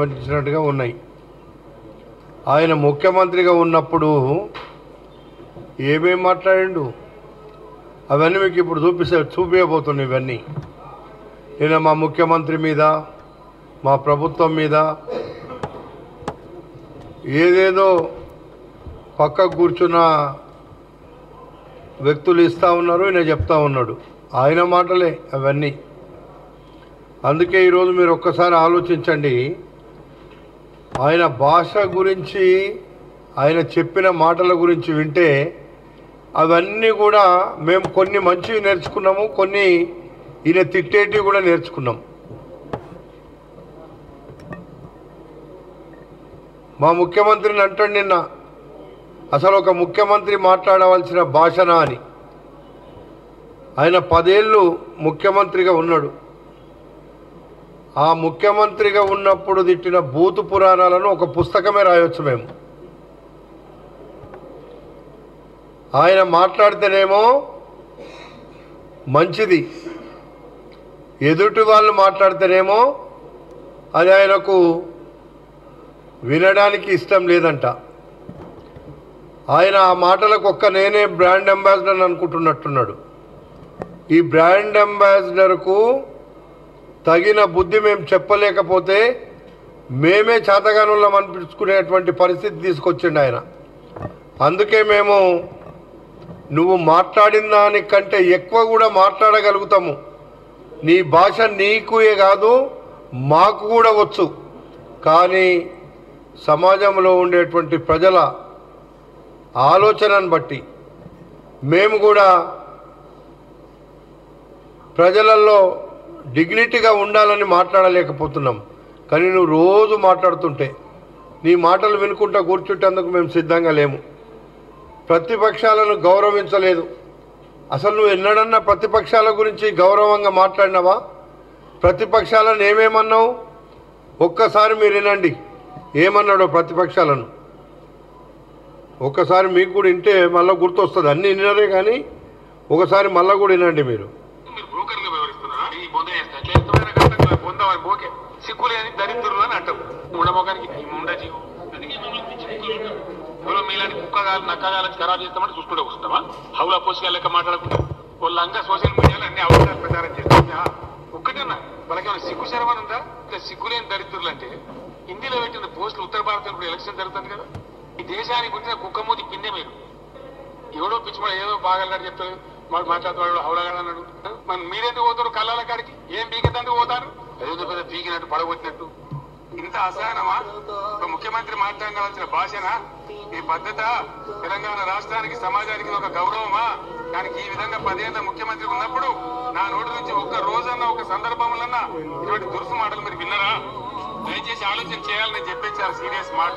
పంచినట్టుగా ఉన్నాయి ఆయన ముఖ్యమంత్రిగా ఉన్నప్పుడు ఏమేం మాట్లాడిండు అవన్నీ మీకు ఇప్పుడు చూపిస్తే చూపించబోతున్నాయి ఇవన్నీ నేను మా ముఖ్యమంత్రి మీద మా ప్రభుత్వం మీద ఏదేదో పక్క కూర్చున్న వ్యక్తులు ఇస్తూ ఉన్నారు ఈయన చెప్తా ఉన్నాడు ఆయన మాటలే అవన్నీ అందుకే ఈరోజు మీరు ఒక్కసారి ఆలోచించండి ఆయన భాష గురించి ఆయన చెప్పిన మాటల గురించి వింటే అవన్నీ కూడా మేము కొన్ని మంచివి నేర్చుకున్నాము కొన్ని ఈయన తిట్టేటివి కూడా నేర్చుకున్నాం మా ముఖ్యమంత్రిని అంటాడు నిన్న అసలు ఒక ముఖ్యమంత్రి మాట్లాడవలసిన భాషన అని ఆయన పదేళ్ళు ముఖ్యమంత్రిగా ఉన్నాడు ఆ ముఖ్యమంత్రిగా ఉన్నప్పుడు తిట్టిన భూతు పురాణాలను ఒక పుస్తకమే రాయొచ్చు మేము ఆయన మాట్లాడితేనేమో మంచిది ఎదుటి వాళ్ళు మాట్లాడితేనేమో అది ఆయనకు వినడానికి ఇష్టం లేదంట ఆయన ఆ మాటలకు ఒక్క నేనే బ్రాండ్ అంబాసిడర్ అనుకుంటున్నట్టున్నాడు ఈ బ్రాండ్ అంబాసిడర్కు తగిన బుద్ధి మేము చెప్పలేకపోతే మేమే చేతగానులం అనిపించుకునేటువంటి పరిస్థితి తీసుకొచ్చిండు ఆయన అందుకే మేము నువ్వు మాట్లాడిన దానికంటే ఎక్కువ కూడా మాట్లాడగలుగుతాము నీ భాష నీకుయే కాదు మాకు కూడా వచ్చు కానీ సమాజంలో ఉండేటువంటి ప్రజల ఆలోచనను బట్టి మేము కూడా ప్రజలలో డిగ్నిటీగా ఉండాలని మాట్లాడలేకపోతున్నాం కానీ నువ్వు రోజు మాట్లాడుతుంటే నీ మాటలు వినుకుంటా కూర్చుంటేందుకు మేము సిద్ధంగా లేము ప్రతిపక్షాలను గౌరవించలేదు అసలు నువ్వు ఎన్నడన్నా ప్రతిపక్షాల గురించి గౌరవంగా మాట్లాడినావా ప్రతిపక్షాలను ఏమేమన్నావు ఒక్కసారి మీరు వినండి ఏమన్నాడో ప్రతిపక్షాలను ఒక్కసారి మీకు కూడా వింటే మళ్ళీ గుర్తొస్తుంది అన్ని వినరే కానీ ఒకసారి మళ్ళీ కూడా వినండి మీరు మీరు బ్రోకర్గా వ్యవహరిస్తున్నారా ఈ బొంద చేస్తా చేతమైన కష్టం బొందమని బోకే సిక్కులేని దరిద్రులు అని అంటాం ఉండమోగానికి ఈ ముండ జీవం అందుకే మిమ్మల్ని పిచ్చి కుక్కలు అంటాం. ఎవరో మీలాంటి కుక్కగాలు నక్కగాలు ఖరాబ్ చేస్తామంటే చూసుకుంటే వస్తామా హౌలా పోసుగా లెక్క మాట్లాడకుండా వాళ్ళంగా సోషల్ మీడియాలో అన్ని అవసరాలు ప్రచారం చేస్తాం ఒక్కటన్నా వాళ్ళకేమైనా సిగ్గు శరవని ఉందా ఇంకా సిగ్గులేని దరిద్రులు అంటే హిందీలో పెట్టిన పోస్టులు ఉత్తర భారతంలో ఇప్పుడు ఎలక్షన్ జరుగుతుంది కదా ఈ దేశానికి పుట్టిన కుక్కమూతి పిండే మీరు ఎవడో పిచ్చిమడ ఏదో బాగా చెప్తాడు వాడు మాట్లాడుతున్నాడు హౌలగాడు అన్నాడు మరి మీరెందుకు పోతారు కళ్ళాల కాడికి ఏం పీకెత్తందుకు పోతారు ఏదో పెద్ద పీకినట్టు పడగొట్టినట్టు ఇంత అసహనమా ఒక ముఖ్యమంత్రి మాట్లాడవలసిన భాషనా ఈ పద్ధత తెలంగాణ రాష్ట్రానికి సమాజానికి ఒక గౌరవమా దానికి ఈ విధంగా పదేళ్ల ముఖ్యమంత్రి ఉన్నప్పుడు నా నోటి నుంచి ఒక్క రోజన్నా ఒక సందర్భంలోన్నా ఇటువంటి దురుసు మాటలు మీరు విన్నారా దయచేసి ఆలోచన చేయాలని చెప్పేసి చాలా సీరియస్ మాట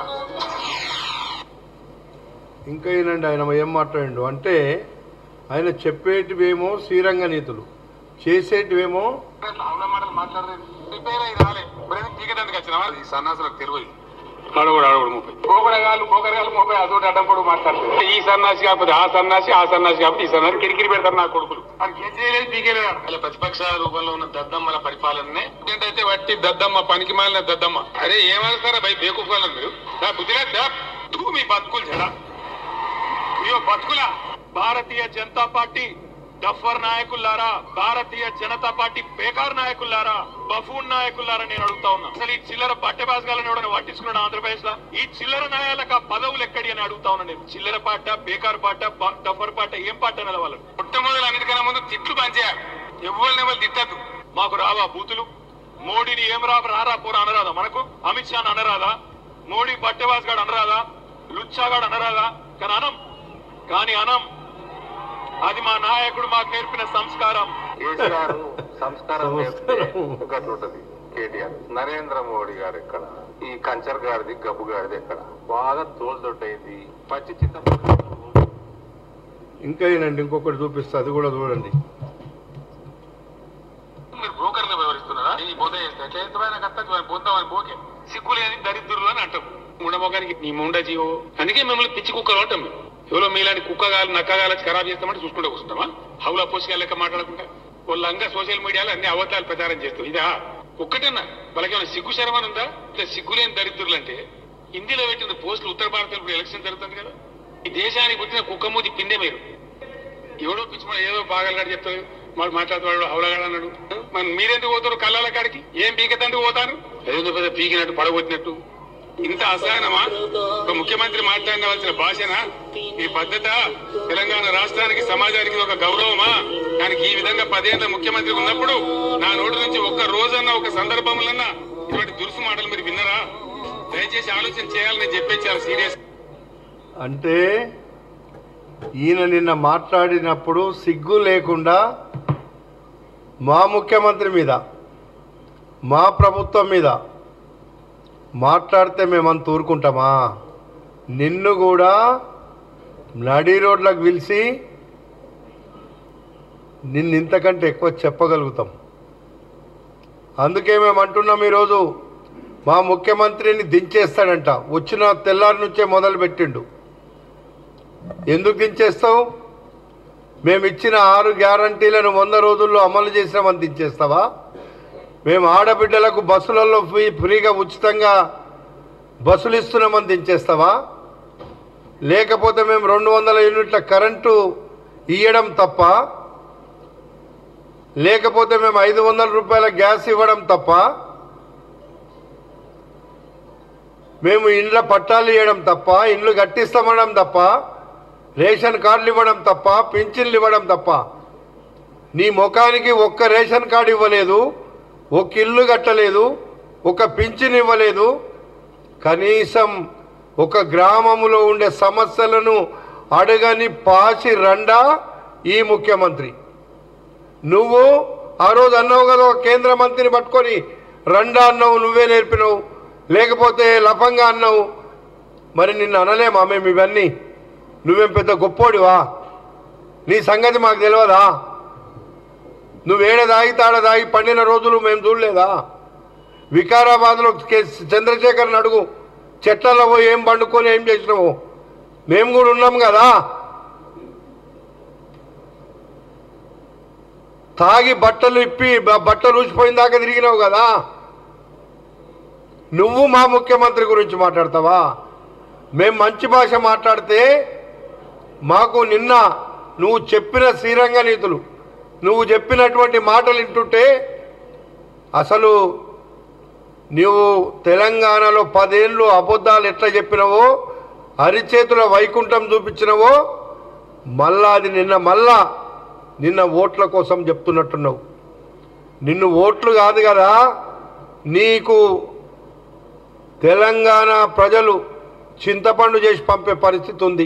ఇంకా ఏనండి ఆయన ఏం మాట్లాడిండు అంటే ఆయన చెప్పేటివేమో శ్రీరంగ నీతులు చేసేటివేమో అవున మాటలు మాట్లాడలేదు ప్రిపేర్ అయి రాలే ఇప్పుడైనా పీకడానికి వచ్చిన ఈ సన్నాసులకు తెలియదు ఆడవాడు ఆడవాడు ముప్పై గోకరగాలు గోకరగాలు ముప్పై అదొకటి అడ్డం పొడుగు మాట్లాడుతుంది ఈ సన్నాసి కాకపోతే ఆ సన్నాసి ఆ సన్నాసి కాకపోతే ఈ సన్నాసి కిరికిరి పెడతారు నా కొడుకులు అది ఏం చేయలేదు పీకేలేదు అలా ప్రతిపక్ష రూపంలో ఉన్న దద్దమ్మల పరిపాలననే ఏంటంటే వట్టి దద్దమ్మ పనికి మాలిన దద్దమ్మ అరే ఏమనుస్తారా భయ బేకూఫాలను మీరు నా బుద్ధిరా తూ మీ బతుకులు జరా అయ్యో బతుకుల భారతీయ జనతా పార్టీ డఫర్ నాయకులారా భారతీయ జనతా పార్టీ బేకార్ నాయకులారా బఫూన్ నాయకులారా నేను అడుగుతా ఉన్నా అసలు ఈ చిల్లర బట్టెబాజగాలను ఎవడన్నా పట్టించుకున్నాడు ఆంధ్రప్రదేశ్ లో ఈ చిల్లర నాయాలకు ఆ పదవులు ఎక్కడి అని అడుగుతా ఉన్నా నేను చిల్లర పాట బేకార్ పాట బ- డఫర్ పాట ఏం పాట అన్నది వాళ్ళు మొట్టమొదటి అన్నిటికన్నా ముందు తిట్లు పనిచేయాలి ఎవరిని ఎవరు తిట్టద్దు మాకు రావా బూతులు మోడీని ఏం రా రారా పోరా అనరాదా మనకు అమిత్ షా అనరాదా మోడీ బట్టెబాజ్ గాడు అనరాదా లుచ్చాగాడు అనరాదా కానీ అనం కానీ అనం అది మా నాయకుడు మాకు నేర్పిన సంస్కారం కేసీఆర్ సంస్కారం నేర్పితే సంస్కారం. ఒకటి ఉంటది కేటీఆర్ నరేంద్ర మోడీ గారు ఎక్కడ ఈ కంచర్ గారిది గబ్బు గారిది ఎక్కడ బాగా తోలుదొట్టయింది పచ్చి చింతపండు ఇంకా ఏనండి ఇంకొకటి చూపిస్తా అది కూడా చూడండి మీరు బ్రోకర్ గా వ్యవహరిస్తున్నారా ఈ బోధ చేస్తే చేతమైన కర్త బోద్దామని బోకే సిగ్గులేని దరిద్రులు అని అంటాం ఉండమోగానికి నీ ముండ జీవో అందుకే మిమ్మల్ని పిచ్చి కుక్కలు అంటాం మేము ఎవరో మీలాంటి కుక్కగాలు నక్కగాలు ఖరాబ్ చేస్తామంటే చూసుకుంటూ వస్తామా హౌలా పోసుగా లెక్క మాట్లాడకుండా వాళ్ళంగా సోషల్ మీడియాలో అన్ని అబద్ధాలు ప్రచారం చేస్తాం ఇదా ఒక్కటన్నా వాళ్ళకేమైనా సిగ్గు శరమని ఉందా ఇట్లా సిగ్గులేని దరిద్రులు అంటే హిందీలో పెట్టిన పోస్టులు ఉత్తర భారతంలో ఇప్పుడు ఎలక్షన్ జరుగుతుంది కదా ఈ దేశానికి పుట్టిన కుక్కమూతి పిండే మీరు ఎవడో పిచ్చి మన ఏదో బాగాలి చెప్తారు వాడు మాట్లాడుతాడు హౌలగాడు అన్నాడు మరి మీరెందుకు పోతారు కళ్ళాల కాడికి ఏం పీకెత్తందుకు పోతారు ఏదో పెద్ద పీకినట్టు పడగొట్టినట్టు ఇంత అసహనమా ఒక ముఖ్యమంత్రి మాట్లాడవలసిన భాషనా ఈ పద్ధత తెలంగాణ రాష్ట్రానికి సమాజానికి ఒక గౌరవమా దానికి ఈ విధంగా పదేళ్ల ముఖ్యమంత్రి ఉన్నప్పుడు నా నోటి నుంచి ఒక్క రోజన్నా ఒక సందర్భంలోన్నా ఇటువంటి దురుసు మాటలు మీరు విన్నరా దయచేసి ఆలోచన చేయాలని చెప్పేసి చాలా సీరియస్ అంటే ఈయన నిన్న మాట్లాడినప్పుడు సిగ్గు లేకుండా మా ముఖ్యమంత్రి మీద మా ప్రభుత్వం మీద మాట్లాడితే మేమంత ఊరుకుంటామా నిన్ను కూడా నడి రోడ్లకు పిలిచి నిన్ను ఇంతకంటే ఎక్కువ చెప్పగలుగుతాం అందుకే మేము అంటున్నాం ఈరోజు మా ముఖ్యమంత్రిని దించేస్తాడంట వచ్చిన తెల్లారి నుంచే మొదలు పెట్టిండు ఎందుకు దించేస్తావు మేము ఇచ్చిన ఆరు గ్యారంటీలను వంద రోజుల్లో అమలు చేసినామని దించేస్తావా మేము ఆడబిడ్డలకు బస్సులలో ఫ్రీ ఫ్రీగా ఉచితంగా బస్సులు ఇస్తున్నామని దించేస్తావా లేకపోతే మేము రెండు వందల యూనిట్ల కరెంటు ఇవ్వడం తప్ప లేకపోతే మేము ఐదు వందల రూపాయల గ్యాస్ ఇవ్వడం తప్ప మేము ఇండ్ల పట్టాలు ఇవ్వడం తప్ప ఇండ్లు కట్టిస్తామనడం తప్ప రేషన్ కార్డులు ఇవ్వడం తప్ప పింఛన్లు ఇవ్వడం తప్ప నీ ముఖానికి ఒక్క రేషన్ కార్డు ఇవ్వలేదు ఒక ఇల్లు కట్టలేదు ఒక పింఛన్ ఇవ్వలేదు కనీసం ఒక గ్రామంలో ఉండే సమస్యలను అడగని పాసి రండా ఈ ముఖ్యమంత్రి నువ్వు ఆ రోజు అన్నావు కదా ఒక కేంద్ర మంత్రిని పట్టుకొని రండా అన్నావు నువ్వే నేర్పినావు లేకపోతే లఫంగా అన్నావు మరి నిన్ను అనలేమా మేము ఇవన్నీ నువ్వేం పెద్ద గొప్పోడివా నీ సంగతి మాకు తెలియదా నువ్వేడ దాగి తాడ దాగి పండిన రోజులు మేము చూడలేదా వికారాబాద్లో కే- చంద్రశేఖర్ని అడుగు చెట్లలో పోయి ఏం పండుకొని ఏం చేసినావు మేము కూడా ఉన్నాం కదా తాగి బట్టలు ఇప్పి బ- బట్టలు ఊసిపోయిన దాకా తిరిగినావు కదా నువ్వు మా ముఖ్యమంత్రి గురించి మాట్లాడతావా మేము మంచి భాష మాట్లాడితే మాకు నిన్న నువ్వు చెప్పిన శ్రీరంగ నీతులు నువ్వు చెప్పినటువంటి మాటలు వింటుంటే అసలు నువ్వు తెలంగాణలో పదేళ్ళు అబద్ధాలు ఎట్లా చెప్పినవో అరిచేతుల వైకుంఠం చూపించినవో మళ్ళా అది నిన్న మళ్ళా నిన్న ఓట్ల కోసం చెప్తున్నట్టున్నావు నిన్ను ఓట్లు కాదు కదా నీకు తెలంగాణ ప్రజలు చింతపండు చేసి పంపే పరిస్థితి ఉంది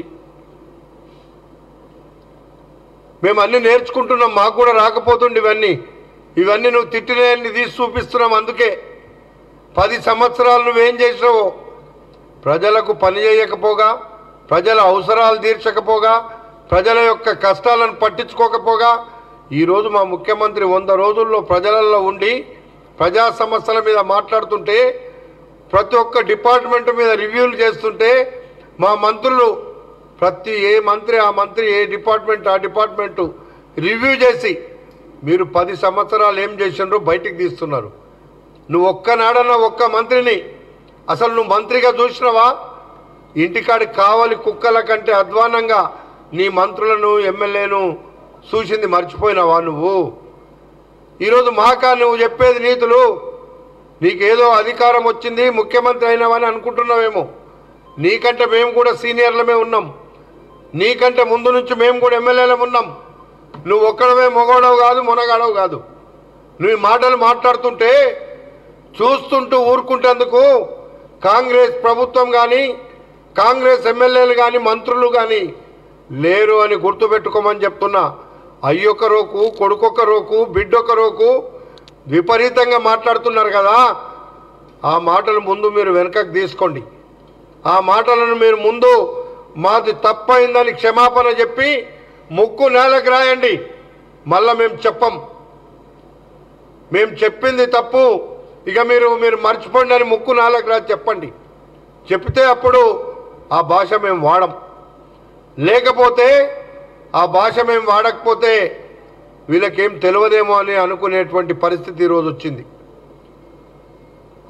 మేము అన్ని నేర్చుకుంటున్నాం మాకు కూడా రాకపోతుండే ఇవన్నీ ఇవన్నీ నువ్వు తిట్టినవన్నీ తీసి చూపిస్తున్నాం అందుకే పది సంవత్సరాలు నువ్వేం చేసినావో ప్రజలకు పని చేయకపోగా ప్రజల అవసరాలు తీర్చకపోగా ప్రజల యొక్క కష్టాలను పట్టించుకోకపోగా ఈరోజు మా ముఖ్యమంత్రి వంద రోజుల్లో ప్రజలలో ఉండి ప్రజా సమస్యల మీద మాట్లాడుతుంటే ప్రతి ఒక్క డిపార్ట్మెంట్ మీద రివ్యూలు చేస్తుంటే మా మంత్రులు ప్రతి ఏ మంత్రి ఆ మంత్రి ఏ డిపార్ట్మెంట్ ఆ డిపార్ట్మెంట్ రివ్యూ చేసి మీరు పది సంవత్సరాలు ఏం చేసిండ్రో బయటికి తీస్తున్నారు నువ్వు ఒక్కనాడన్న ఒక్క మంత్రిని అసలు నువ్వు మంత్రిగా చూసినావా ఇంటికాడికి కావాలి కుక్కల కంటే అధ్వానంగా నీ మంత్రులను ఎమ్మెల్యేను చూసింది మర్చిపోయినావా నువ్వు ఈరోజు మాకా నువ్వు చెప్పేది నీతులు నీకేదో అధికారం వచ్చింది ముఖ్యమంత్రి అయినావని అనుకుంటున్నావేమో నీకంటే మేము కూడా సీనియర్లమే ఉన్నాం నీకంటే ముందు నుంచి మేము కూడా ఎమ్మెల్యేలం ఉన్నాం నువ్వు ఒక్కడమే మొగోడవు కాదు మునగాడవు కాదు నువ్వు ఈ మాటలు మాట్లాడుతుంటే చూస్తుంటూ ఊరుకుంటేందుకు కాంగ్రెస్ ప్రభుత్వం కానీ కాంగ్రెస్ ఎమ్మెల్యేలు కానీ మంత్రులు కానీ లేరు అని గుర్తుపెట్టుకోమని చెప్తున్నా అయ్యొక్క రోకు కొడుకొక్క రోకు బిడ్డొక్క రోకు విపరీతంగా మాట్లాడుతున్నారు కదా ఆ మాటలు ముందు మీరు వెనకకు తీసుకోండి ఆ మాటలను మీరు ముందు మాది తప్పైందని క్షమాపణ చెప్పి ముక్కు నేలకు రాయండి మళ్ళా మేము చెప్పం మేము చెప్పింది తప్పు ఇక మీరు మీరు మర్చిపోండి అని ముక్కు నాలుగు రాసి చెప్పండి చెప్తే అప్పుడు ఆ భాష మేము వాడం లేకపోతే ఆ భాష మేము వాడకపోతే వీళ్ళకేం తెలియదేమో అని అనుకునేటువంటి పరిస్థితి ఈరోజు వచ్చింది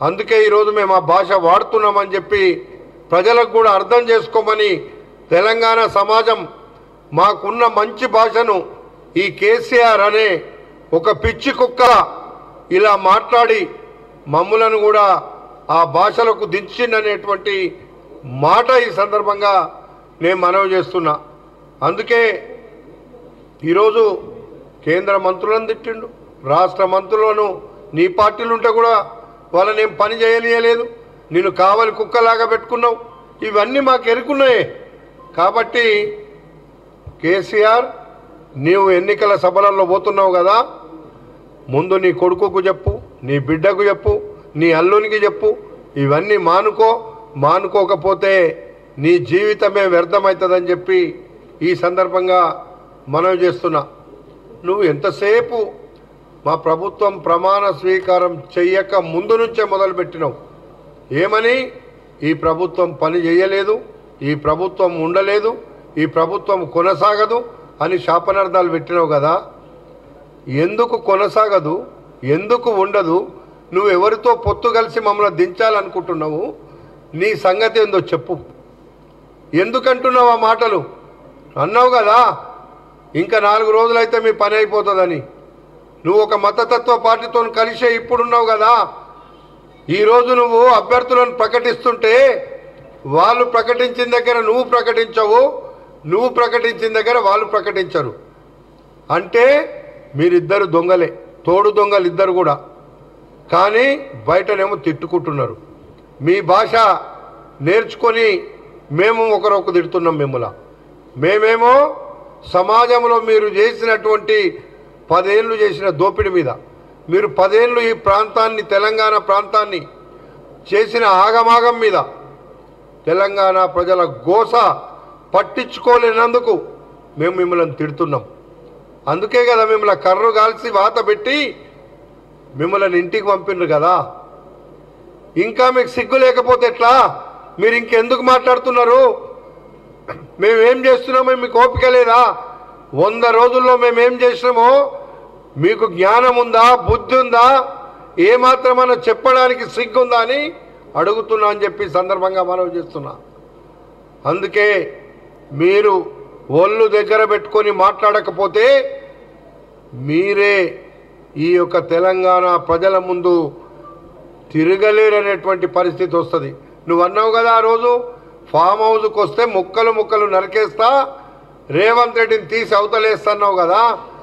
అందుకే ఈరోజు మేము ఆ భాష వాడుతున్నామని చెప్పి ప్రజలకు కూడా అర్థం చేసుకోమని తెలంగాణ సమాజం మాకున్న మంచి భాషను ఈ కేసీఆర్ అనే ఒక పిచ్చి కుక్క ఇలా మాట్లాడి మమ్ములను కూడా ఆ భాషలకు దించిందనేటువంటి మాట ఈ సందర్భంగా నేను మనవి చేస్తున్నా అందుకే ఈరోజు కేంద్ర మంత్రులను తిట్టిండు రాష్ట్ర మంత్రులను నీ పార్టీలు ఉంటే కూడా వాళ్ళని ఏం పని చేయనీయలేదు నేను కావలి కుక్కలాగా పెట్టుకున్నావు ఇవన్నీ మాకు ఎరుకున్నాయి కాబట్టి కేసీఆర్ నీవు ఎన్నికల సభలలో పోతున్నావు కదా ముందు నీ కొడుకుకు చెప్పు నీ బిడ్డకు చెప్పు నీ అల్లునికి చెప్పు ఇవన్నీ మానుకో మానుకోకపోతే నీ జీవితమే వ్యర్థమవుతుందని చెప్పి ఈ సందర్భంగా మనవి చేస్తున్నా నువ్వు ఎంతసేపు మా ప్రభుత్వం ప్రమాణ స్వీకారం చెయ్యక ముందు నుంచే మొదలుపెట్టినావు ఏమని ఈ ప్రభుత్వం పని చేయలేదు ఈ ప్రభుత్వం ఉండలేదు ఈ ప్రభుత్వం కొనసాగదు అని శాపనార్థాలు పెట్టినావు కదా ఎందుకు కొనసాగదు ఎందుకు ఉండదు నువ్వు ఎవరితో పొత్తు కలిసి మమ్మల్ని దించాలనుకుంటున్నావు నీ సంగతి ఏందో చెప్పు ఎందుకంటున్నావు ఆ మాటలు అన్నావు కదా ఇంకా నాలుగు రోజులైతే మీ పని అయిపోతుందని నువ్వు ఒక మతతత్వ పార్టీతో కలిసే ఇప్పుడున్నావు కదా ఈరోజు నువ్వు అభ్యర్థులను ప్రకటిస్తుంటే వాళ్ళు ప్రకటించిన దగ్గర నువ్వు ప్రకటించవు నువ్వు ప్రకటించిన దగ్గర వాళ్ళు ప్రకటించరు అంటే మీరిద్దరు దొంగలే తోడు దొంగలు ఇద్దరు కూడా కానీ బయటనేమో తిట్టుకుంటున్నారు మీ భాష నేర్చుకొని మేము ఒకరొక తిడుతున్నాం మిమ్మల్ని మేమేమో సమాజంలో మీరు చేసినటువంటి పదేళ్ళు చేసిన దోపిడీ మీద మీరు పదేళ్ళు ఈ ప్రాంతాన్ని తెలంగాణ ప్రాంతాన్ని చేసిన ఆగమాగం మీద తెలంగాణ ప్రజల గోస పట్టించుకోలేనందుకు మేము మిమ్మల్ని తిడుతున్నాం అందుకే కదా మిమ్మల్ని కర్రు కాల్చి వాత పెట్టి మిమ్మల్ని ఇంటికి పంపిండ్రు కదా ఇంకా మీకు సిగ్గు లేకపోతే ఎట్లా మీరు ఇంకెందుకు మాట్లాడుతున్నారు మేమేం చేస్తున్నామో మీకు ఓపిక లేదా వంద రోజుల్లో మేమేం చేసినామో మీకు జ్ఞానం ఉందా బుద్ధి ఉందా ఏమాత్రమైనా చెప్పడానికి సిగ్గుందా అని అడుగుతున్నా అని చెప్పి సందర్భంగా మనం చేస్తున్నా అందుకే మీరు ఒళ్ళు దగ్గర పెట్టుకొని మాట్లాడకపోతే మీరే ఈ యొక్క తెలంగాణ ప్రజల ముందు తిరగలేరనేటువంటి పరిస్థితి వస్తుంది నువ్వు అన్నావు కదా ఆ రోజు ఫామ్ హౌస్కి వస్తే ముక్కలు ముక్కలు నరికేస్తా రేవంత్ రెడ్డిని తీసి అవతలేస్తున్నావు కదా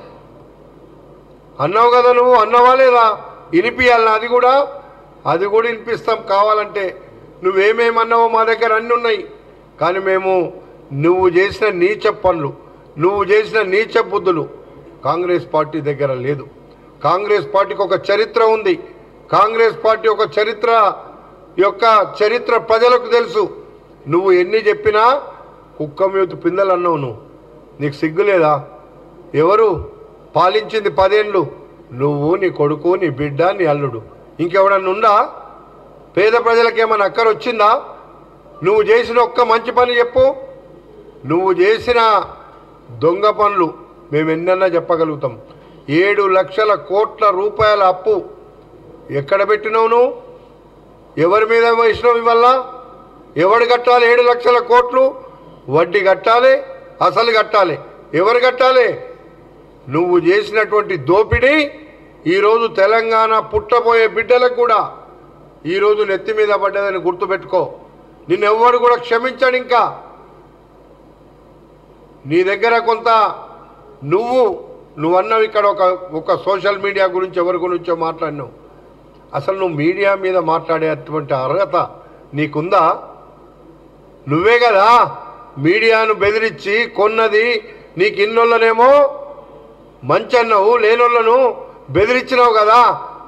అన్నావు కదా నువ్వు అన్నావా లేదా వినిపియాలనా అది కూడా అది కూడా వినిపిస్తాం కావాలంటే నువ్వేమేమన్నావో మా దగ్గర అన్నీ ఉన్నాయి కానీ మేము నువ్వు చేసిన నీచ పనులు నువ్వు చేసిన నీచ బుద్ధులు కాంగ్రెస్ పార్టీ దగ్గర లేదు కాంగ్రెస్ పార్టీకి ఒక చరిత్ర ఉంది కాంగ్రెస్ పార్టీ ఒక చరిత్ర యొక్క చరిత్ర ప్రజలకు తెలుసు నువ్వు ఎన్ని చెప్పినా కుక్క మ్యూత్ పిందలు అన్నావు నువ్వు నీకు సిగ్గు లేదా ఎవరు పాలించింది పదేళ్ళు నువ్వు నీ కొడుకు నీ బిడ్డ నీ అల్లుడు ఇంకెవడన్నా ఉందా పేద ప్రజలకు ఏమైనా అక్కర వచ్చిందా నువ్వు చేసిన ఒక్క మంచి పని చెప్పు నువ్వు చేసిన దొంగ పనులు మేము ఎన్నన్నా చెప్పగలుగుతాం ఏడు లక్షల కోట్ల రూపాయల అప్పు ఎక్కడ పెట్టినావు నువ్వు ఎవరి మీద వేసినావు ఇవల్ల ఎవడు కట్టాలి ఏడు లక్షల కోట్లు వడ్డీ కట్టాలి అసలు కట్టాలి ఎవరు కట్టాలి నువ్వు చేసినటువంటి దోపిడీ ఈరోజు తెలంగాణ పుట్టబోయే బిడ్డలకు కూడా ఈరోజు నెత్తి మీద పడ్డదని గుర్తుపెట్టుకో నిన్నెవ్వడు కూడా క్షమించాడు ఇంకా నీ దగ్గర కొంత నువ్వు నువ్వు అన్నావు ఇక్కడ ఒక ఒక సోషల్ మీడియా గురించి ఎవరి గురించో మాట్లాడినావు అసలు నువ్వు మీడియా మీద మాట్లాడేటువంటి అర్హత నీకుందా నువ్వే కదా మీడియాను బెదిరించి కొన్నది నీకు ఇన్నోళ్ళనేమో మంచి అన్నావు లేనోళ్ళను బెదిరించినావు కదా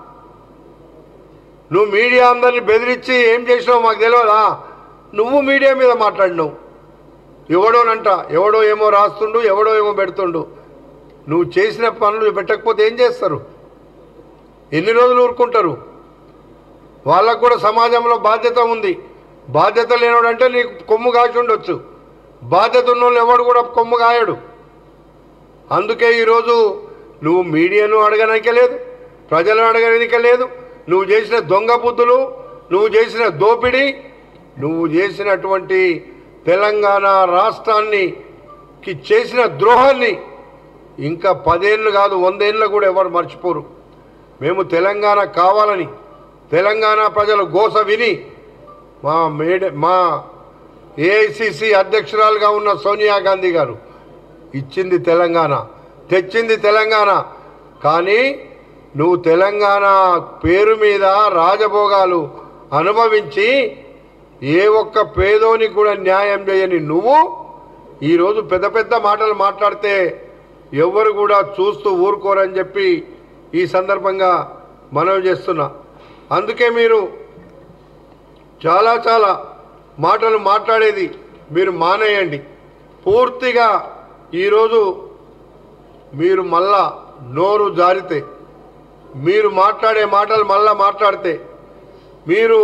నువ్వు మీడియా అందరిని బెదిరించి ఏం చేసినావు మాకు తెలియదా నువ్వు మీడియా మీద మాట్లాడినావు ఎవడోనంట ఎవడో ఏమో రాస్తుండు ఎవడో ఏమో పెడుతుండు నువ్వు చేసిన పనులు పెట్టకపోతే ఏం చేస్తారు ఎన్ని రోజులు ఊరుకుంటారు వాళ్ళకు కూడా సమాజంలో బాధ్యత ఉంది బాధ్యత లేనోడంటే నీకు కొమ్ము కాసి ఉండొచ్చు బాధ్యత ఉన్నోళ్ళు ఎవడు కూడా కొమ్ము కాయడు అందుకే ఈరోజు నువ్వు మీడియాను అడగనిక లేదు ప్రజలను అడగనిక లేదు నువ్వు చేసిన దొంగ బుద్ధులు నువ్వు చేసిన దోపిడీ నువ్వు చేసినటువంటి తెలంగాణ రాష్ట్రాన్ని కి చేసిన ద్రోహాన్ని ఇంకా పదేళ్ళు కాదు వందేళ్ళు కూడా ఎవరు మర్చిపోరు మేము తెలంగాణ కావాలని తెలంగాణ ప్రజలు గోస విని మా మేడ మా ఏఐసిసి అధ్యక్షురాలుగా ఉన్న సోనియా గాంధీ గారు ఇచ్చింది తెలంగాణ తెచ్చింది తెలంగాణ కానీ నువ్వు తెలంగాణ పేరు మీద రాజభోగాలు అనుభవించి ఏ ఒక్క పేదోనికి కూడా న్యాయం చేయని నువ్వు ఈరోజు పెద్ద పెద్ద మాటలు మాట్లాడితే ఎవ్వరు కూడా చూస్తూ ఊరుకోరని చెప్పి ఈ సందర్భంగా మనవి చేస్తున్నా అందుకే మీరు చాలా చాలా మాటలు మాట్లాడేది మీరు మానేయండి పూర్తిగా ఈరోజు మీరు మళ్ళా నోరు జారితే మీరు మాట్లాడే మాటలు మళ్ళా మాట్లాడితే మీరు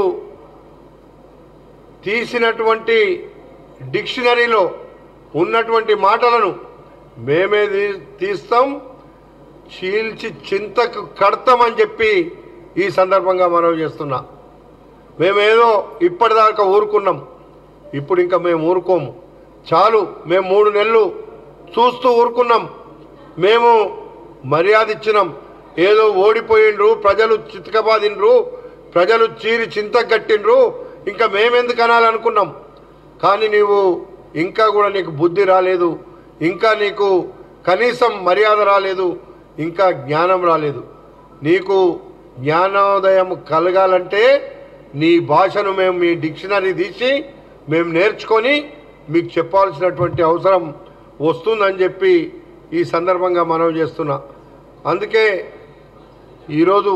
తీసినటువంటి డిక్షనరీలో ఉన్నటువంటి మాటలను మేమే తీ- తీస్తాం చీల్చి చింతకు కడతామని చెప్పి ఈ సందర్భంగా మనం చేస్తున్నా మేమేదో ఇప్పటిదాకా ఊరుకున్నాం ఇప్పుడు ఇంకా మేము ఊరుకోము చాలు మేము మూడు నెలలు చూస్తూ ఊరుకున్నాం మేము మర్యాద ఇచ్చినాం ఏదో ఓడిపోయిండ్రు ప్రజలు చితకబాదిండ్రు ప్రజలు చీరి చింతగట్టిండ్రు ఇంకా మేమెందుకు అనాలనుకున్నాం కానీ నీవు ఇంకా కూడా నీకు బుద్ధి రాలేదు ఇంకా నీకు కనీసం మర్యాద రాలేదు ఇంకా జ్ఞానం రాలేదు నీకు జ్ఞానోదయం కలగాలంటే నీ భాషను మేము మీ డిక్షనరీ తీసి మేము నేర్చుకొని మీకు చెప్పాల్సినటువంటి అవసరం వస్తుందని చెప్పి ఈ సందర్భంగా మనవి చేస్తున్నా అందుకే ఈరోజు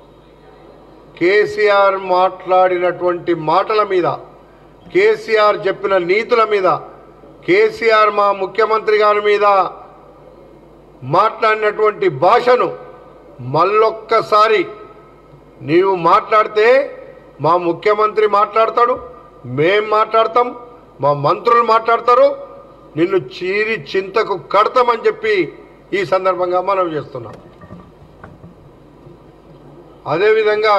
కేసీఆర్ మాట్లాడినటువంటి మాటల మీద కేసీఆర్ చెప్పిన నీతుల మీద కేసీఆర్ మా ముఖ్యమంత్రి గారి మీద మాట్లాడినటువంటి భాషను మళ్ళొక్కసారి నీవు మాట్లాడితే మా ముఖ్యమంత్రి మాట్లాడతాడు మేం మాట్లాడతాం మా మంత్రులు మాట్లాడతారు నిన్ను చీరి చింతకు కడతామని చెప్పి ఈ సందర్భంగా మనం చేస్తున్నాం అదేవిధంగా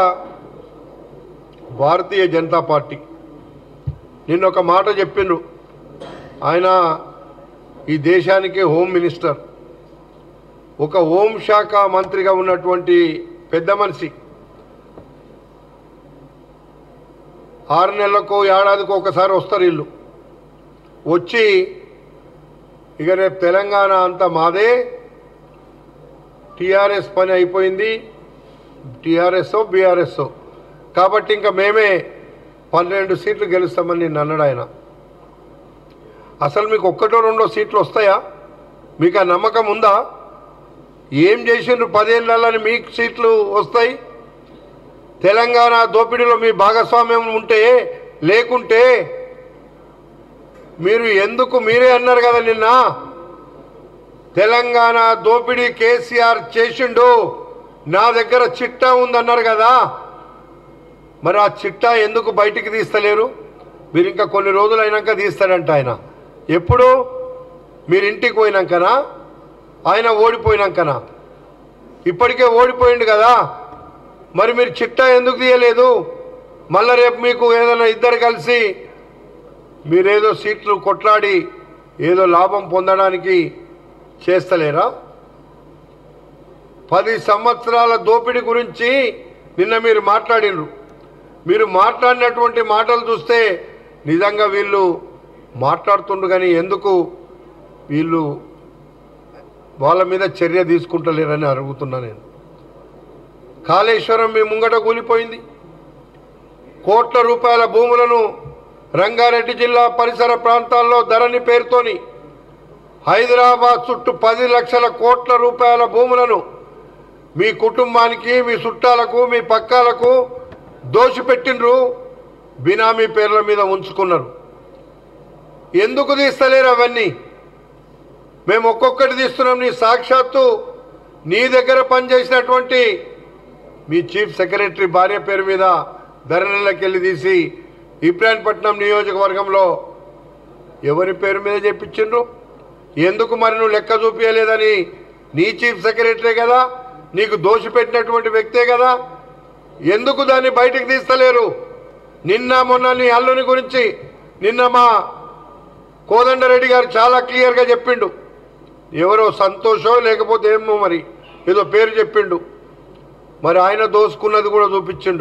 భారతీయ జనతా పార్టీ నిన్న ఒక మాట చెప్పిండ్రు ఆయన ఈ దేశానికి హోమ్ మినిస్టర్ ఒక హోం శాఖ మంత్రిగా ఉన్నటువంటి పెద్ద మనిషి ఆరు నెలలకు ఏడాదికి ఒకసారి వస్తారు వీళ్ళు వచ్చి ఇక రేపు తెలంగాణ అంతా మాదే టీఆర్ఎస్ పని అయిపోయింది టీఆర్ఎస్ఓ బీఆర్ఎస్ఓ కాబట్టి ఇంకా మేమే పన్నెండు సీట్లు గెలుస్తామని నిన్న అన్నాడు ఆయన అసలు మీకు ఒక్కటో రెండో సీట్లు వస్తాయా మీకు ఆ నమ్మకం ఉందా ఏం చేసిండ్రు పదేళ్ళని మీకు సీట్లు వస్తాయి తెలంగాణ దోపిడీలో మీ భాగస్వామ్యం ఉంటే లేకుంటే మీరు ఎందుకు మీరే అన్నారు కదా నిన్న తెలంగాణ దోపిడీ కేసీఆర్ చేసిండు నా దగ్గర చిట్టా ఉందన్నారు కదా మరి ఆ చిట్టా ఎందుకు బయటికి తీస్తలేరు మీరు ఇంకా కొన్ని రోజులు అయినాక తీస్తాడంట ఆయన ఎప్పుడు మీరు ఇంటికి పోయినాకనా ఆయన ఓడిపోయినాకనా ఇప్పటికే ఓడిపోయిండు కదా మరి మీరు చిట్టా ఎందుకు తీయలేదు మళ్ళా రేపు మీకు ఏదైనా ఇద్దరు కలిసి మీరేదో సీట్లు కొట్లాడి ఏదో లాభం పొందడానికి చేస్తలేరా పది సంవత్సరాల దోపిడీ గురించి నిన్న మీరు మాట్లాడినరు మీరు మాట్లాడినటువంటి మాటలు చూస్తే నిజంగా వీళ్ళు మాట్లాడుతుండ్రు కానీ ఎందుకు వీళ్ళు వాళ్ళ మీద చర్య తీసుకుంటలేరని అడుగుతున్నా నేను కాళేశ్వరం మీ ముంగట కూలిపోయింది కోట్ల రూపాయల భూములను రంగారెడ్డి జిల్లా పరిసర ప్రాంతాల్లో ధరణి పేరుతోని హైదరాబాద్ చుట్టూ పది లక్షల కోట్ల రూపాయల భూములను మీ కుటుంబానికి మీ చుట్టాలకు మీ పక్కాలకు దోషిపెట్టిండ్రు బినామీ పేర్ల మీద ఉంచుకున్నారు ఎందుకు తీస్తలేరు అవన్నీ మేము ఒక్కొక్కటి తీస్తున్నాం నీ సాక్షాత్తు నీ దగ్గర పనిచేసినటువంటి మీ చీఫ్ సెక్రటరీ భార్య పేరు మీద ధరణిలోకి వెళ్ళి తీసి ఇబ్రాహీంపట్నం నియోజకవర్గంలో ఎవరి పేరు మీద చెప్పించిండ్రు ఎందుకు మరి నువ్వు లెక్క చూపించలేదని నీ చీఫ్ సెక్రటరీ కదా నీకు దోషి పెట్టినటువంటి వ్యక్తే కదా ఎందుకు దాన్ని బయటకు తీస్తలేరు నిన్న మొన్న నీ అల్లుని గురించి నిన్న మా కోదండరెడ్డి గారు చాలా క్లియర్గా చెప్పిండు ఎవరో సంతోషో లేకపోతే ఏమో మరి ఏదో పేరు చెప్పిండు మరి ఆయన దోసుకున్నది కూడా చూపించిండు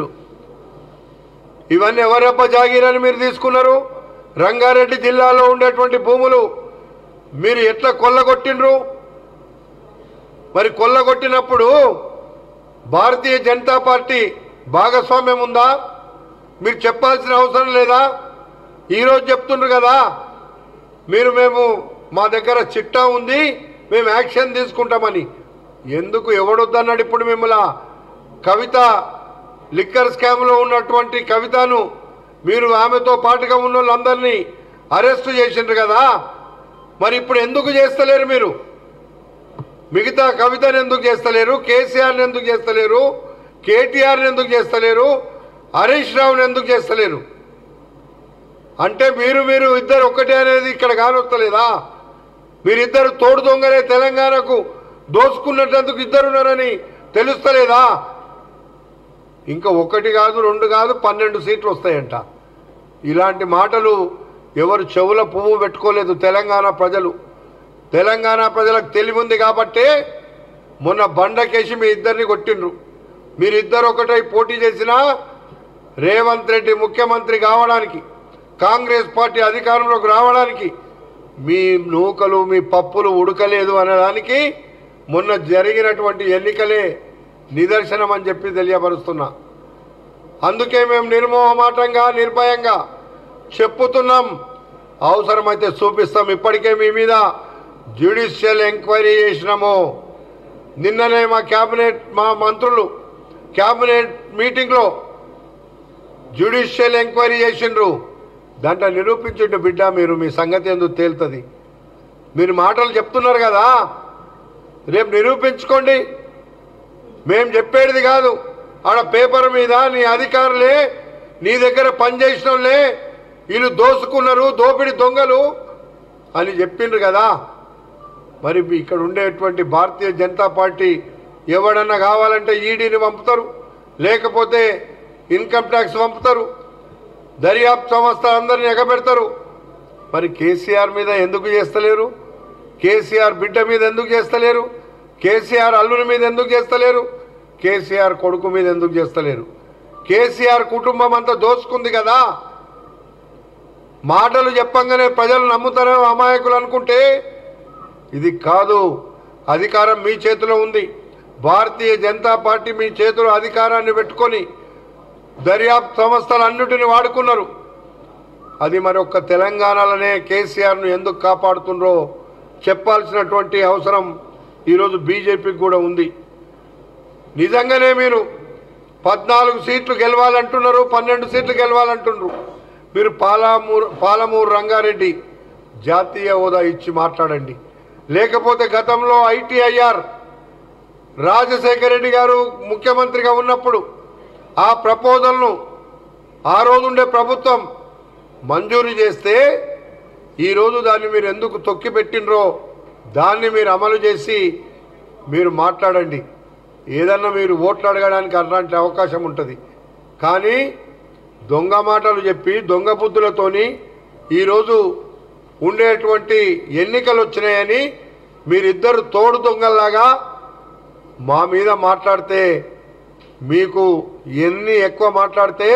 ఇవన్నీ ఎవరప్ప జాగీరని మీరు తీసుకున్నారు రంగారెడ్డి జిల్లాలో ఉండేటువంటి భూములు మీరు ఎట్లా కొల్లగొట్టిండ్రు మరి కొల్లగొట్టినప్పుడు భారతీయ జనతా పార్టీ భాగస్వామ్యం ఉందా మీరు చెప్పాల్సిన అవసరం లేదా ఈరోజు చెప్తుండ్రు కదా మీరు మేము మా దగ్గర చిట్టా ఉంది మేము యాక్షన్ తీసుకుంటామని ఎందుకు ఎవడొద్దన్నాడు ఇప్పుడు మిమ్మల్ని కవిత లిక్కర్ స్కామ్లో ఉన్నటువంటి కవితను మీరు ఆమెతో పాటుగా ఉన్న వాళ్ళందరినీ అరెస్ట్ చేసిండ్రు కదా మరి ఇప్పుడు ఎందుకు చేస్తలేరు మీరు మిగతా కవితను ఎందుకు చేస్తలేరు కేసీఆర్ని ఎందుకు చేస్తలేరు కేటీఆర్ని ఎందుకు చేస్తలేరు హరీష్ రావుని ఎందుకు చేస్తలేరు అంటే మీరు మీరు ఇద్దరు ఒక్కటే అనేది ఇక్కడ కానొస్తలేదా మీరిద్దరు తోడు దొంగలే తెలంగాణకు దోచుకున్నట్టు ఇద్దరున్నారని తెలుస్తలేదా ఇంకా ఒకటి కాదు రెండు కాదు పన్నెండు సీట్లు వస్తాయంట ఇలాంటి మాటలు ఎవరు చెవుల పువ్వు పెట్టుకోలేదు తెలంగాణ ప్రజలు తెలంగాణ ప్రజలకు తెలివి ఉంది కాబట్టే మొన్న బండకేసి మీ ఇద్దరిని కొట్టిండ్రు మీరిద్దరు ఒకటై పోటీ చేసినా రేవంత్ రెడ్డి ముఖ్యమంత్రి కావడానికి కాంగ్రెస్ పార్టీ అధికారంలోకి రావడానికి మీ నూకలు మీ పప్పులు ఉడకలేదు అనడానికి మొన్న జరిగినటువంటి ఎన్నికలే నిదర్శనం అని చెప్పి తెలియపరుస్తున్నా అందుకే మేము నిర్మోహమాటంగా నిర్భయంగా చెప్పుతున్నాం అవసరమైతే చూపిస్తాం ఇప్పటికే మీ మీద జ్యుడిషియల్ ఎంక్వైరీ చేసినాము నిన్ననే మా క్యాబినెట్ మా మంత్రులు క్యాబినెట్ మీటింగ్లో జ్యుడిషియల్ ఎంక్వైరీ చేసిండ్రు దాంట్లో నిరూపించిండు బిడ్డ మీరు మీ సంగతి ఎందుకు తేలుతుంది మీరు మాటలు చెప్తున్నారు కదా రేపు నిరూపించుకోండి మేము చెప్పేది కాదు ఆడ పేపర్ మీద నీ అధికారులే నీ దగ్గర పనిచేసిన వాళ్ళే వీళ్ళు దోసుకున్నారు దోపిడి దొంగలు అని చెప్పిండ్రు కదా మరి ఇక్కడ ఉండేటువంటి భారతీయ జనతా పార్టీ ఎవడన్నా కావాలంటే ఈడీని పంపుతారు లేకపోతే ఇన్కమ్ ట్యాక్స్ పంపుతారు దర్యాప్తు సంస్థ అందరిని ఎగబెడతారు మరి కేసీఆర్ మీద ఎందుకు చేస్తలేరు కేసీఆర్ బిడ్డ మీద ఎందుకు చేస్తలేరు కేసీఆర్ అల్లుని మీద ఎందుకు చేస్తలేరు కేసీఆర్ కొడుకు మీద ఎందుకు చేస్తలేరు కేసీఆర్ కుటుంబం అంతా దోచుకుంది కదా మాటలు చెప్పంగానే ప్రజలు నమ్ముతారో అమాయకులు అనుకుంటే ఇది కాదు అధికారం మీ చేతిలో ఉంది భారతీయ జనతా పార్టీ మీ చేతిలో అధికారాన్ని పెట్టుకొని దర్యాప్తు సంస్థలన్నిటిని వాడుకున్నారు అది మరి ఒక్క తెలంగాణలోనే కేసీఆర్ను ఎందుకు కాపాడుతుండ్రో చెప్పాల్సినటువంటి అవసరం ఈరోజు బీజేపీకి కూడా ఉంది నిజంగానే మీరు పద్నాలుగు సీట్లు గెలవాలంటున్నారు పన్నెండు సీట్లు గెలవాలంటున్నారు మీరు పాలమూరు పాలమూరు రంగారెడ్డి జాతీయ హోదా ఇచ్చి మాట్లాడండి లేకపోతే గతంలో ఐటీఐఆర్ రాజశేఖర రెడ్డి గారు ముఖ్యమంత్రిగా ఉన్నప్పుడు ఆ ప్రపోజల్ను ఆ రోజుండే ప్రభుత్వం మంజూరు చేస్తే ఈరోజు దాన్ని మీరు ఎందుకు తొక్కి పెట్టినరో దాన్ని మీరు అమలు చేసి మీరు మాట్లాడండి ఏదన్నా మీరు ఓట్లు అడగడానికి అలాంటి అవకాశం ఉంటుంది కానీ దొంగ మాటలు చెప్పి దొంగ బుద్ధులతోని ఈరోజు ఉండేటువంటి ఎన్నికలు వచ్చినాయని మీరిద్దరు తోడు దొంగల్లాగా మా మీద మాట్లాడితే మీకు ఎన్ని ఎక్కువ మాట్లాడితే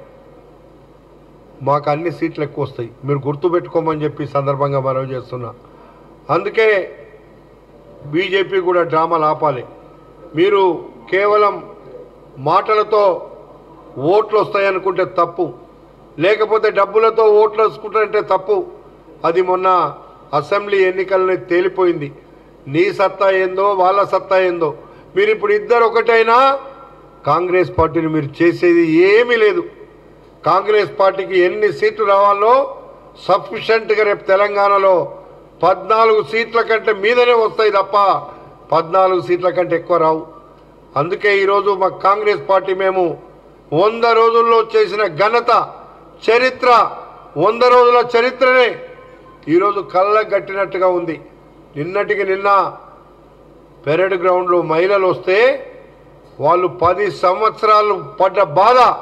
మాకు అన్ని సీట్లు ఎక్కువ వస్తాయి మీరు గుర్తుపెట్టుకోమని చెప్పి ఈ సందర్భంగా మనవి చేస్తున్నా అందుకే బీజేపీ కూడా డ్రామాలు ఆపాలి మీరు కేవలం మాటలతో ఓట్లు వస్తాయనుకుంటే తప్పు లేకపోతే డబ్బులతో ఓట్లు వేసుకుంటారంటే తప్పు అది మొన్న అసెంబ్లీ ఎన్నికలని తేలిపోయింది నీ సత్తా ఏందో వాళ్ళ సత్తా ఏందో మీరు ఇప్పుడు ఇద్దరు ఒకటైనా కాంగ్రెస్ పార్టీని మీరు చేసేది ఏమీ లేదు కాంగ్రెస్ పార్టీకి ఎన్ని సీట్లు రావాలో సఫిషియెంట్గా రేపు తెలంగాణలో పద్నాలుగు సీట్ల కంటే మీదనే వస్తాయి తప్ప పద్నాలుగు సీట్ల కంటే ఎక్కువ రావు అందుకే ఈరోజు మా కాంగ్రెస్ పార్టీ మేము వంద రోజుల్లో చేసిన ఘనత చరిత్ర వంద రోజుల చరిత్రనే ఈరోజు కళ్ళకు కట్టినట్టుగా ఉంది నిన్నటికి నిన్న పెరడ్ గ్రౌండ్లో మహిళలు వస్తే వాళ్ళు పది సంవత్సరాలు పడ్డ బాధ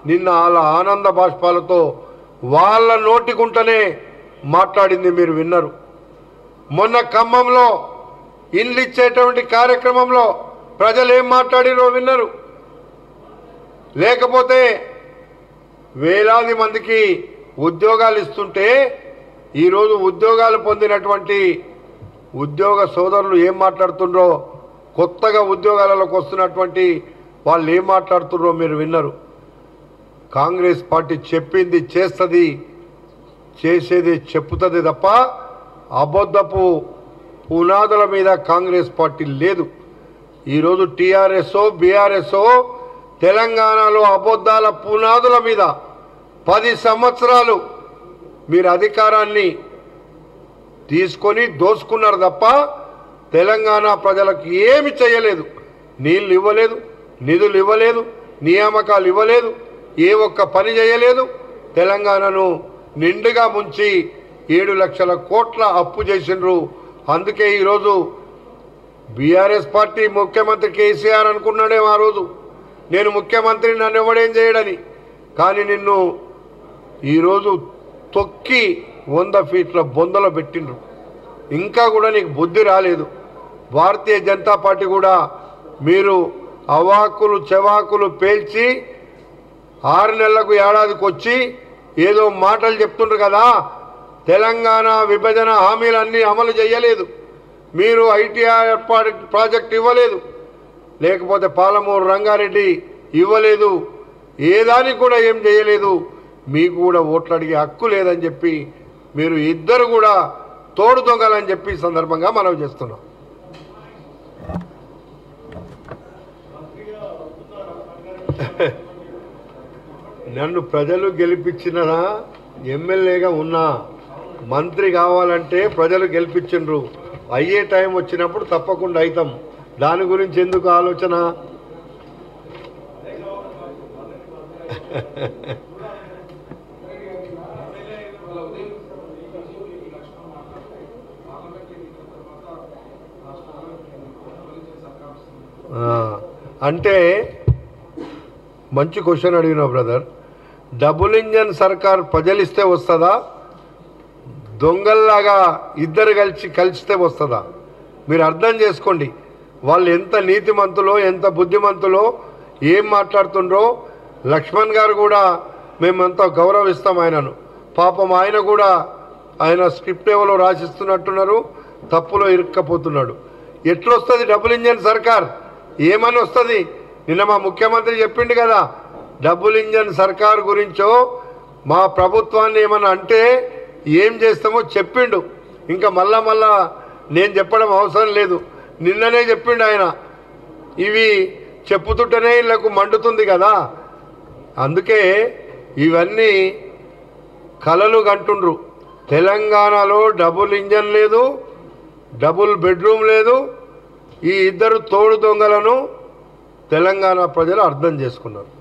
నిన్న వాళ్ళ ఆనంద బాష్పాలతో వాళ్ళ నోటికుంటనే మాట్లాడింది మీరు విన్నారు మొన్న ఖమ్మంలో ఇండ్లు ఇచ్చేటువంటి కార్యక్రమంలో ప్రజలు ఏం మాట్లాడిరో విన్నారు లేకపోతే వేలాది మందికి ఉద్యోగాలు ఇస్తుంటే ఈరోజు ఉద్యోగాలు పొందినటువంటి ఉద్యోగ సోదరులు ఏం మాట్లాడుతుండ్రో కొత్తగా ఉద్యోగాలలోకి వస్తున్నటువంటి వాళ్ళు ఏం మాట్లాడుతుండ్రో మీరు విన్నారు కాంగ్రెస్ పార్టీ చెప్పింది చేస్తుంది చేసేది చెప్పుతుంది తప్ప అబద్ధపు పునాదుల మీద కాంగ్రెస్ పార్టీ లేదు ఈరోజు టీఆర్ఎస్ఓ బీఆర్ఎస్ఓ తెలంగాణలో అబద్ధాల పునాదుల మీద పది సంవత్సరాలు మీరు అధికారాన్ని తీసుకొని దోసుకున్నారు తప్ప తెలంగాణ ప్రజలకు ఏమి చేయలేదు నీళ్లు ఇవ్వలేదు నిధులు ఇవ్వలేదు నియామకాలు ఇవ్వలేదు ఏ ఒక్క పని చేయలేదు తెలంగాణను నిండుగా ముంచి ఏడు లక్షల కోట్ల అప్పు చేసిండ్రు అందుకే ఈరోజు బీఆర్ఎస్ పార్టీ ముఖ్యమంత్రి కేసీఆర్ అనుకున్నాడేమో ఆ రోజు నేను ముఖ్యమంత్రి నన్ను ఎవడేం చేయడని కానీ నిన్ను ఈరోజు తొక్కి వంద ఫీట్ల బొందలో పెట్టిండ్రు ఇంకా కూడా నీకు బుద్ధి రాలేదు భారతీయ జనతా పార్టీ కూడా మీరు అవాకులు చెవాకులు పేల్చి ఆరు నెలలకు ఏడాదికి వచ్చి ఏదో మాటలు చెప్తుండ్రు కదా తెలంగాణ విభజన హామీలన్నీ అమలు చేయలేదు మీరు ఐటీఐ ప్రాజెక్ట్ ఇవ్వలేదు లేకపోతే పాలమూరు రంగారెడ్డి ఇవ్వలేదు ఏ దానికి కూడా ఏం చేయలేదు మీకు కూడా ఓట్లు అడిగే హక్కు లేదని చెప్పి మీరు ఇద్దరు కూడా తోడు దొంగలని చెప్పి ఈ సందర్భంగా మనం చేస్తున్నాం నన్ను ప్రజలు గెలిపించిననా ఎమ్మెల్యేగా ఉన్నా మంత్రి కావాలంటే ప్రజలు గెలిపించిండ్రు అయ్యే టైం వచ్చినప్పుడు తప్పకుండా అవుతాం దాని గురించి ఎందుకు ఆలోచన ఆ, అంటే మంచి క్వశ్చన్ అడిగినావు బ్రదర్ డబుల్ ఇంజన్ సర్కార్ ప్రజలిస్తే వస్తుందా దొంగల్లాగా ఇద్దరు కలిసి కలిస్తే వస్తుందా మీరు అర్థం చేసుకోండి వాళ్ళు ఎంత నీతిమంతులో ఎంత బుద్ధిమంతులో ఏం మాట్లాడుతుండ్రో లక్ష్మణ్ గారు కూడా మేమంతా గౌరవిస్తాం ఆయనను పాపం ఆయన కూడా ఆయన స్క్రిప్ట్ ఏవలో రాసిస్తున్నట్టున్నారు తప్పులో ఇరుక్కపోతున్నాడు ఎట్లొస్తుంది డబుల్ ఇంజన్ సర్కార్ ఏమని వస్తుంది నిన్న మా ముఖ్యమంత్రి చెప్పిండు కదా డబుల్ ఇంజన్ సర్కార్ గురించో మా ప్రభుత్వాన్ని ఏమన్నా అంటే ఏం చేస్తామో చెప్పిండు ఇంకా మళ్ళా మళ్ళా నేను చెప్పడం అవసరం లేదు నిన్ననే చెప్పిండు ఆయన ఇవి చెప్పుతుంటేనే వీళ్ళకు మండుతుంది కదా అందుకే ఇవన్నీ కలలు కంటుండ్రు తెలంగాణలో డబుల్ ఇంజన్ లేదు డబుల్ బెడ్రూమ్ లేదు ఈ ఇద్దరు తోడు దొంగలను తెలంగాణ ప్రజలు అర్థం చేసుకున్నారు